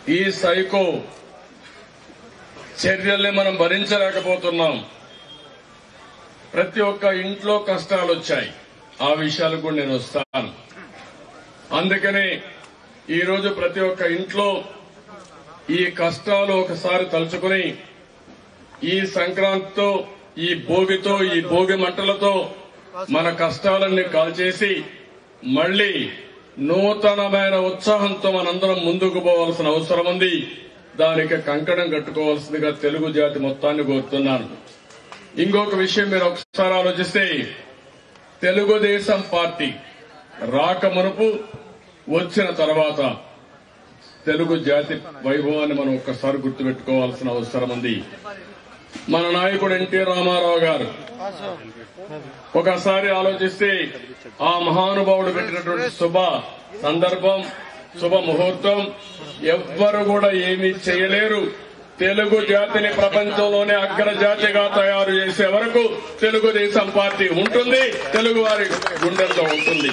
ఈ సైకో చర్యల్ని మనం భరించలేకపోతున్నాం ప్రతి ఒక్క ఇంట్లో కష్టాలు వచ్చాయి ఆ విషయాలకు కూడా నేను వస్తాను అందుకనే ఈ రోజు ప్రతి ఒక్క ఇంట్లో ఈ కష్టాలు ఒకసారి తలుచుకుని ఈ సంక్రాంతితో ఈ భోగితో ఈ భోగి మంటలతో మన కష్టాలన్నీ కాల్చేసి మళ్లీ నూతనమైన ఉత్సాహంతో మనందరం ముందుకు పోవాల్సిన అవసరం ఉంది దానికి కంకణం కట్టుకోవాల్సిందిగా తెలుగు జాతి మొత్తాన్ని కోరుతున్నాను ఇంకొక విషయం మీరు ఒకసారి ఆలోచిస్తే తెలుగుదేశం పార్టీ రాకమునుపు వచ్చిన తర్వాత తెలుగు జాతి వైభవాన్ని మనం ఒక్కసారి గుర్తుపెట్టుకోవాల్సిన అవసరం ఉంది మన నాయకుడు ఎన్టీ రామారావు గారు ఒకసారి ఆలోచిస్తే ఆ మహానుభావుడు పెట్టినటువంటి శుభ సందర్భం శుభ ముహూర్తం ఎవ్వరు కూడా ఏమీ చేయలేరు తెలుగు జాతిని ప్రపంచంలోనే అగ్ర జాతిగా తయారు చేసే వరకు తెలుగుదేశం పార్టీ ఉంటుంది తెలుగు వారి గుండెల్లో ఉంటుంది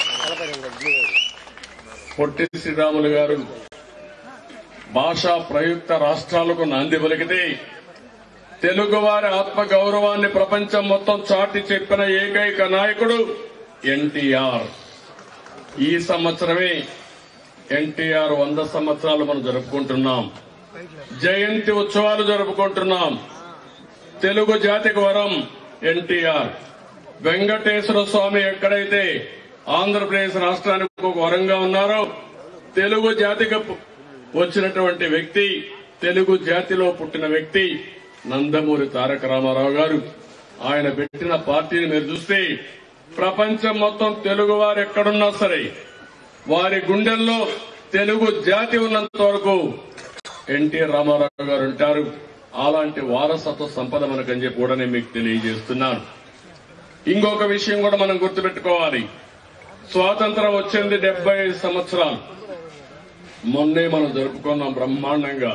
పొట్టి శ్రీరాములు గారు భాషా ప్రయుక్త రాష్ట్రాలకు నాంది పలికితే తెలుగువారి ఆత్మ గౌరవాన్ని ప్రపంచం మొత్తం చాటి చెప్పిన ఏకైక నాయకుడు ఎన్టీఆర్ ఈ సంవత్సరమే ఎన్టీఆర్ వంద సంవత్సరాలు మనం జరుపుకుంటున్నాం జయంతి ఉత్సవాలు జరుపుకుంటున్నాం తెలుగు జాతికి వరం ఎన్టీఆర్ వెంకటేశ్వర స్వామి ఎక్కడైతే ఆంధ్రప్రదేశ్ రాష్ట్రానికి ఒక వరంగా ఉన్నారో తెలుగు జాతికి పు- వచ్చినటువంటి వ్యక్తి తెలుగు జాతిలో పుట్టిన వ్యక్తి నందమూరి తారక రామారావు గారు ఆయన పెట్టిన పార్టీని మీరు చూస్తే ప్రపంచం మొత్తం తెలుగు వారు ఎక్కడున్నా సరే వారి గుండెల్లో తెలుగు జాతి ఉన్నంత వరకు ఎన్టీ రామారావు గారు ఉంటారు అలాంటి వారసత్వ సంపద మనకని చెప్పి కూడా నేను మీకు తెలియజేస్తున్నాను ఇంకొక విషయం కూడా మనం గుర్తుపెట్టుకోవాలి స్వాతంత్రం వచ్చింది డెబ్బై ఐదు సంవత్సరాలు మొన్నే మనం జరుపుకున్నాం బ్రహ్మాండంగా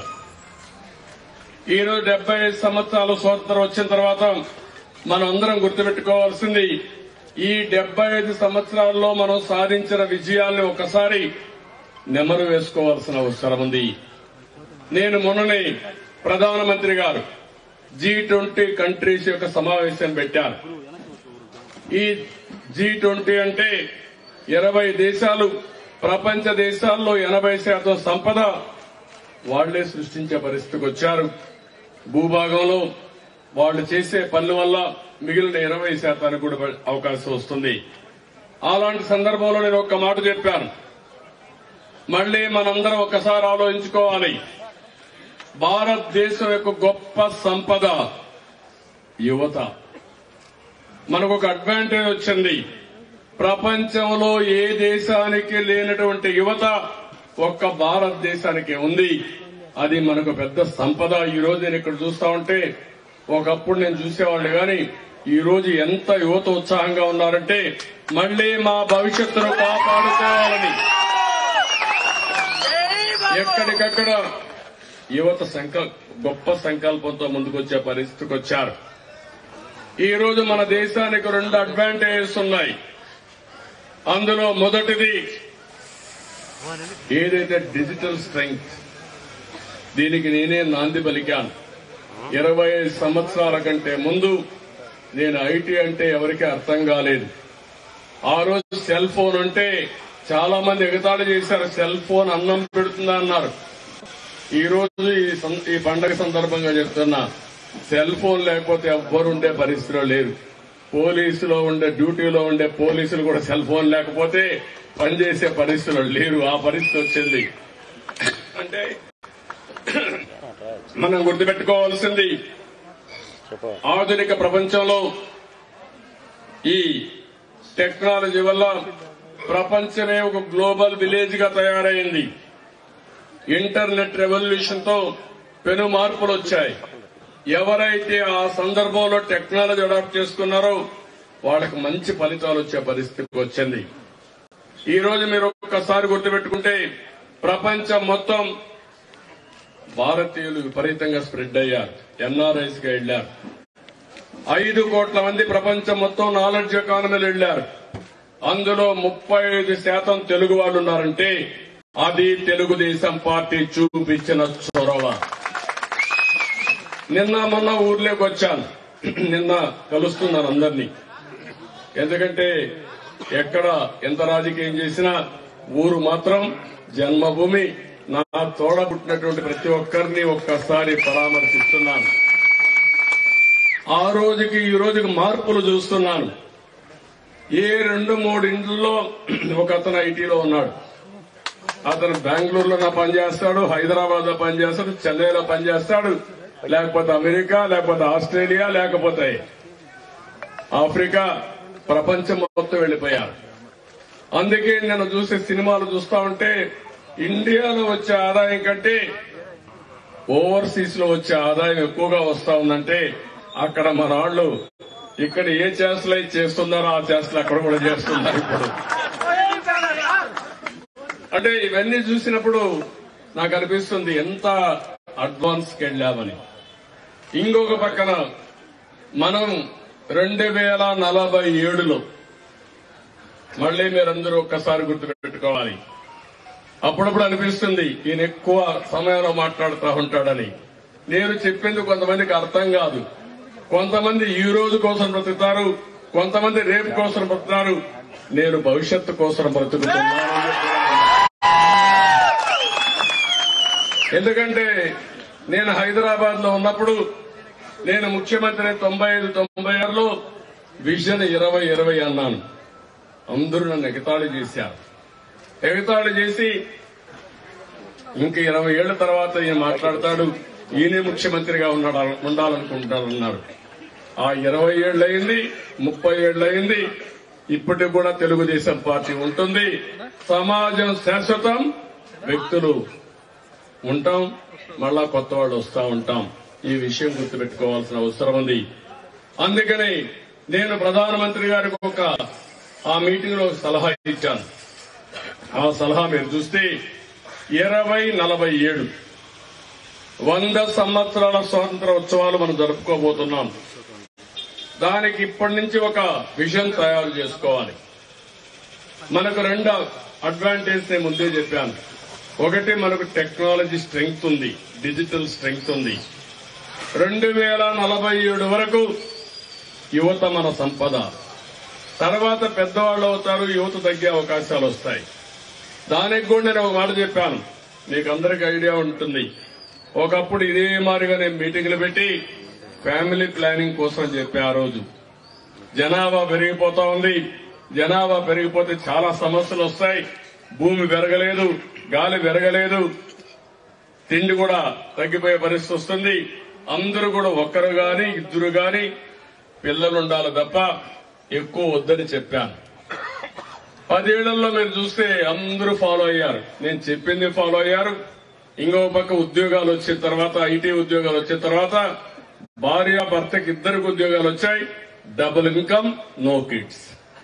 ఈ రోజు డెబ్బై ఐదు సంవత్సరాలు స్వాతంత్రం వచ్చిన తర్వాత మనం అందరం గుర్తుపెట్టుకోవాల్సింది ఈ డెబ్బై ఐదు సంవత్సరాల్లో మనం సాధించిన విజయాల్ని ఒకసారి నెమరు వేసుకోవాల్సిన అవసరం ఉంది నేను మొన్ననే ప్రధానమంత్రి గారు జీ ట్వంటీ కంట్రీస్ యొక్క సమావేశం పెట్టారు ఈ జీ ట్వంటీ అంటే ఇరవై దేశాలు ప్రపంచ దేశాల్లో ఎనభై శాతం సంపద వాళ్లే సృష్టించే పరిస్థితికి వచ్చారు భూభాగంలో వాళ్ళు చేసే పనుల వల్ల మిగిలిన ఇరవై శాతానికి కూడా అవకాశం వస్తుంది అలాంటి సందర్భంలో నేను ఒక్క మాట చెప్పాను మళ్లీ మనందరం ఒకసారి ఆలోచించుకోవాలి భారతదేశం యొక్క గొప్ప సంపద యువత మనకు ఒక అడ్వాంటేజ్ వచ్చింది ప్రపంచంలో ఏ దేశానికి లేనటువంటి యువత ఒక్క భారతదేశానికి ఉంది అది మనకు పెద్ద సంపద ఈ రోజు నేను ఇక్కడ చూస్తా ఉంటే ఒకప్పుడు నేను చూసేవాడిని కానీ ఈ రోజు ఎంత యువత ఉత్సాహంగా ఉన్నారంటే మళ్లీ మా భవిష్యత్తును కాపాడుకోవాలని ఎక్కడికక్కడ యువత సంకల్ప గొప్ప సంకల్పంతో ముందుకొచ్చే పరిస్థితికి వచ్చారు ఈ రోజు మన దేశానికి రెండు అడ్వాంటేజెస్ ఉన్నాయి అందులో మొదటిది ఏదైతే డిజిటల్ స్ట్రెంగ్త్ దీనికి నేనే నాంది పలికాను ఇరవై ఐదు సంవత్సరాల కంటే ముందు నేను ఐటీ అంటే ఎవరికీ అర్థం కాలేదు ఆ రోజు సెల్ ఫోన్ అంటే చాలా మంది ఎగతాళి చేశారు సెల్ ఫోన్ అన్నం పెడుతుందా అన్నారు ఈ రోజు ఈ సం- ఈ పండగ సందర్భంగా చెప్తున్నా సెల్ ఫోన్ లేకపోతే ఎవ్వరు ఉండే పరిస్థితిలో లేరు పోలీసులో ఉండే డ్యూటీలో ఉండే పోలీసులు కూడా సెల్ ఫోన్ లేకపోతే పనిచేసే పరిస్థితిలో లేరు ఆ పరిస్థితి వచ్చింది అంటే మనం గుర్తుపెట్టుకోవాల్సింది ఆధునిక ప్రపంచంలో ఈ టెక్నాలజీ వల్ల ప్రపంచమే ఒక గ్లోబల్ విలేజ్ గా తయారైంది ఇంటర్నెట్ రెవల్యూషన్ తో పెను మార్పులు వచ్చాయి ఎవరైతే ఆ సందర్భంలో టెక్నాలజీ అడాప్ట్ చేసుకున్నారో వాళ్ళకి మంచి ఫలితాలు వచ్చే పరిస్థితికి వచ్చింది ఈ రోజు మీరు ఒక్కసారి గుర్తుపెట్టుకుంటే ప్రపంచం మొత్తం భారతీయులు విపరీతంగా స్ప్రెడ్ అయ్యారు ఎన్ఆర్ఐస్ గా వెళ్లారు ఐదు కోట్ల మంది ప్రపంచం మొత్తం నాలెడ్జ్ ఎకానమీలు వెళ్లారు అందులో ముప్పై ఐదు శాతం తెలుగు వాళ్ళు ఉన్నారంటే అది తెలుగుదేశం పార్టీ చూపించిన చొరవ నిన్న మొన్న ఊర్లోకి వచ్చాను నిన్న కలుస్తున్నాను అందరినీ ఎందుకంటే ఎక్కడ ఎంత రాజకీయం చేసినా ఊరు మాత్రం జన్మభూమి నా తోడ పుట్టినటువంటి ప్రతి ఒక్కరిని ఒక్కసారి పరామర్శిస్తున్నాను ఆ రోజుకి ఈ రోజుకి మార్పులు చూస్తున్నాను ఏ రెండు మూడు ఇండ్లలో ఒక అతను ఐటీలో ఉన్నాడు అతను బెంగళూరులో నా పనిచేస్తాడు హైదరాబాద్ లో పనిచేస్తాడు చెన్నైలో పనిచేస్తాడు లేకపోతే అమెరికా లేకపోతే ఆస్ట్రేలియా లేకపోతే ఆఫ్రికా ప్రపంచం మొత్తం వెళ్లిపోయారు అందుకే నేను చూసే సినిమాలు చూస్తా ఉంటే ఇండియాలో వచ్చే ఆదాయం కంటే ఓవర్సీస్ లో వచ్చే ఆదాయం ఎక్కువగా వస్తా ఉందంటే అక్కడ మన వాళ్ళు ఇక్కడ ఏ చేష్టలు అయితే చేస్తున్నారో ఆ చేష్టలు అక్కడ కూడా చేస్తున్నారు ఇప్పుడు అంటే ఇవన్నీ చూసినప్పుడు నాకు అనిపిస్తుంది ఎంత అడ్వాన్స్ కి వెళ్ళామని ఇంకొక పక్కన మనం రెండు వేల నలభై ఏడులో మళ్ళీ మీరందరూ ఒక్కసారి గుర్తుపెట్టుకోవాలి అప్పుడప్పుడు అనిపిస్తుంది ఈయన ఎక్కువ సమయంలో మాట్లాడుతూ ఉంటాడని నేను చెప్పింది కొంతమందికి అర్థం కాదు కొంతమంది ఈ రోజు కోసం బ్రతుకుతారు కొంతమంది రేపు కోసం బ్రతుకుతారు నేను భవిష్యత్తు కోసం బ్రతుకుతున్నాను ఎందుకంటే నేను హైదరాబాద్ లో ఉన్నప్పుడు నేను ముఖ్యమంత్రి తొంభై ఐదు తొంభై ఆరులో విజన్ ఇరవై ఇరవై అన్నాను అందరూ నన్ను ఎగతాళి చేశారు ఎగతాళి చేసి ఇంక ఇరవై ఏళ్ల తర్వాత ఈయన మాట్లాడతాడు ఈయనే ముఖ్యమంత్రిగా ఉన్నాడు ఉండాలనుకుంటారన్నారు ఆ ఇరవై ఏళ్ళు అయింది ముప్పై ఏళ్ళు అయింది ఇప్పటికి కూడా తెలుగుదేశం పార్టీ ఉంటుంది సమాజం శాశ్వతం వ్యక్తులు ఉంటాం మళ్ళా కొత్త వాళ్ళు వస్తా ఉంటాం ఈ విషయం గుర్తుపెట్టుకోవాల్సిన అవసరం ఉంది అందుకని నేను ప్రధానమంత్రి గారికి ఒక ఆ మీటింగ్ లో సలహా ఇచ్చాను ఆ సలహా మీరు చూస్తే ఇరవై నలభై ఏడు వంద సంవత్సరాల స్వాతంత్ర ఉత్సవాలు మనం జరుపుకోబోతున్నాం దానికి ఇప్పటి నుంచి ఒక విజన్ తయారు చేసుకోవాలి మనకు రెండు అడ్వాంటేజ్ నేను ముందే చెప్పాను ఒకటి మనకు టెక్నాలజీ స్ట్రెంగ్త్ ఉంది డిజిటల్ స్ట్రెంగ్త్ ఉంది రెండు వేల నలభై ఏడు వరకు యువత మన సంపద తర్వాత పెద్దవాళ్ళు అవుతారు యువత తగ్గే అవకాశాలు వస్తాయి దానికి కూడా నేను ఒక మాట చెప్పాను మీకు అందరికి ఐడియా ఉంటుంది ఒకప్పుడు ఇదే మాదిరిగా నేను మీటింగ్లు పెట్టి ఫ్యామిలీ ప్లానింగ్ కోసం చెప్పా ఆ రోజు జనాభా పెరిగిపోతా ఉంది జనాభా పెరిగిపోతే చాలా సమస్యలు వస్తాయి భూమి పెరగలేదు గాలి పెరగలేదు తిండి కూడా తగ్గిపోయే పరిస్థితి వస్తుంది అందరూ కూడా ఒక్కరు గాని ఇద్దరు గాని పిల్లలు ఉండాలి తప్ప ఎక్కువ వద్దని చెప్పాను పదేళ్లలో మీరు చూస్తే అందరూ ఫాలో అయ్యారు నేను చెప్పింది ఫాలో అయ్యారు ఇంకో పక్క ఉద్యోగాలు వచ్చిన తర్వాత ఐటీ ఉద్యోగాలు వచ్చిన తర్వాత భార్య భర్తకి ఇద్దరికి ఉద్యోగాలు వచ్చాయి డబుల్ ఇన్కమ్ నో కిడ్స్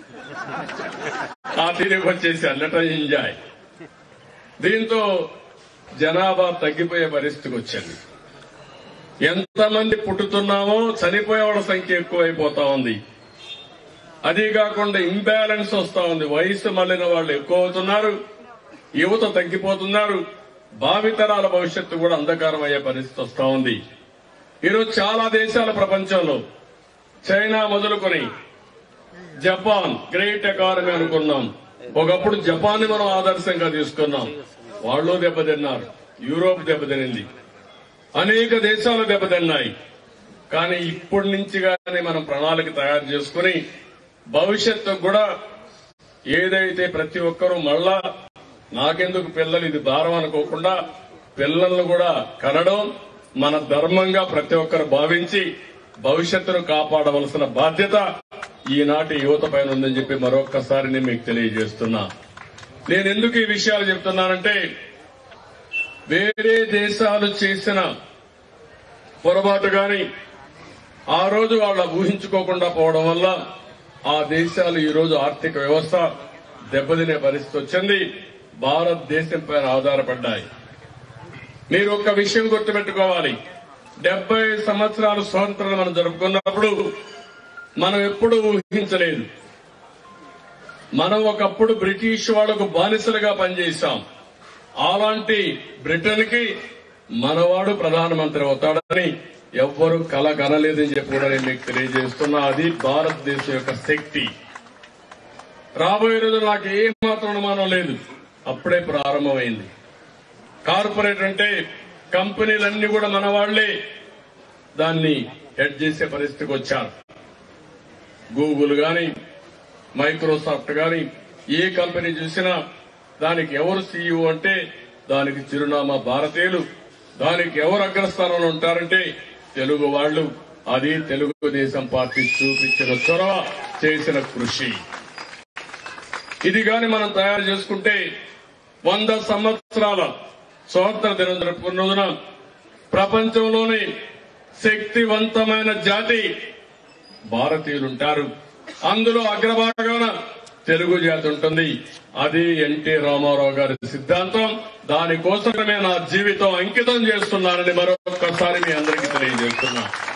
ఆ తిరిగి వచ్చేసారు లెట్ ఎంజాయ్ దీంతో జనాభా తగ్గిపోయే పరిస్థితికి వచ్చింది ఎంతమంది పుట్టుతున్నామో చనిపోయే వాళ్ళ సంఖ్య ఎక్కువైపోతా ఉంది అదే కాకుండా ఇంబ్యాలెన్స్ వస్తా ఉంది వయసు మళ్ళిన వాళ్ళు ఎక్కువ అవుతున్నారు యువత తగ్గిపోతున్నారు భావితరాల భవిష్యత్తు కూడా అంధకారం అయ్యే పరిస్థితి వస్తా ఉంది ఈరోజు చాలా దేశాల ప్రపంచంలో చైనా మొదలుకొని జపాన్ గ్రేట్ ఎకానమీ అనుకున్నాం ఒకప్పుడు జపాన్ ని మనం ఆదర్శంగా తీసుకున్నాం వాళ్ళు దెబ్బతిన్నారు యూరోప్ దెబ్బతినింది అనేక దేశాలు దెబ్బతిన్నాయి కానీ ఇప్పటి నుంచి కానీ మనం ప్రణాళిక తయారు చేసుకుని భవిష్యత్తుకు కూడా ఏదైతే ప్రతి ఒక్కరూ మళ్ళా నాకెందుకు పిల్లలు ఇది భారం అనుకోకుండా పిల్లలను కూడా కనడం మన ధర్మంగా ప్రతి ఒక్కరు భావించి భవిష్యత్తును కాపాడవలసిన బాధ్యత ఈనాటి యువత పైన ఉందని చెప్పి మరొక్కసారి నేను మీకు తెలియజేస్తున్నా నేను ఎందుకు ఈ విషయాలు చెప్తున్నానంటే వేరే దేశాలు చేసిన పొరపాటు గాని ఆ రోజు వాళ్ళ ఊహించుకోకుండా పోవడం వల్ల ఆ దేశాలు ఈ రోజు ఆర్థిక వ్యవస్థ దెబ్బతినే పరిస్థితి వచ్చింది భారతదేశం పైన ఆధారపడ్డాయి మీరు ఒక్క విషయం గుర్తుపెట్టుకోవాలి డెబ్బై సంవత్సరాలు స్వాతంత్రం మనం జరుపుకున్నప్పుడు మనం ఎప్పుడు ఊహించలేదు మనం ఒకప్పుడు బ్రిటిష్ వాళ్లకు బానిసలుగా పనిచేశాం అలాంటి బ్రిటన్ కి మనవాడు ప్రధానమంత్రి అవుతాడని ఎవ్వరూ కల కనలేదని చెప్పి కూడా నేను మీకు తెలియజేస్తున్నా అది భారతదేశం యొక్క శక్తి రాబోయే రోజు నాకు ఏ మాత్రం అనుమానం లేదు అప్పుడే ప్రారంభమైంది కార్పొరేట్ అంటే కంపెనీలన్నీ కూడా మన వాళ్లే దాన్ని హెడ్ చేసే పరిస్థితికి వచ్చారు గూగుల్ గాని మైక్రోసాఫ్ట్ గాని ఏ కంపెనీ చూసినా దానికి ఎవరు సీఈఓ అంటే దానికి చిరునామా భారతీయులు దానికి ఎవరు అగ్రస్థానంలో ఉంటారంటే తెలుగు వాళ్ళు అది తెలుగుదేశం పార్టీ చూపించిన చొరవ చేసిన కృషి ఇది గాని మనం తయారు చేసుకుంటే వంద సంవత్సరాల స్వాతంత్ర దినం జరుపుకున్నందున ప్రపంచంలోని శక్తివంతమైన జాతి భారతీయులుంటారు అందులో అగ్రభాగాన తెలుగు జాతి ఉంటుంది అది ఎన్టీ రామారావు గారి సిద్ధాంతం దానికోసమే నా జీవితం అంకితం చేస్తున్నానని మరొకసారి మీ అందరికీ తెలియజేస్తున్నా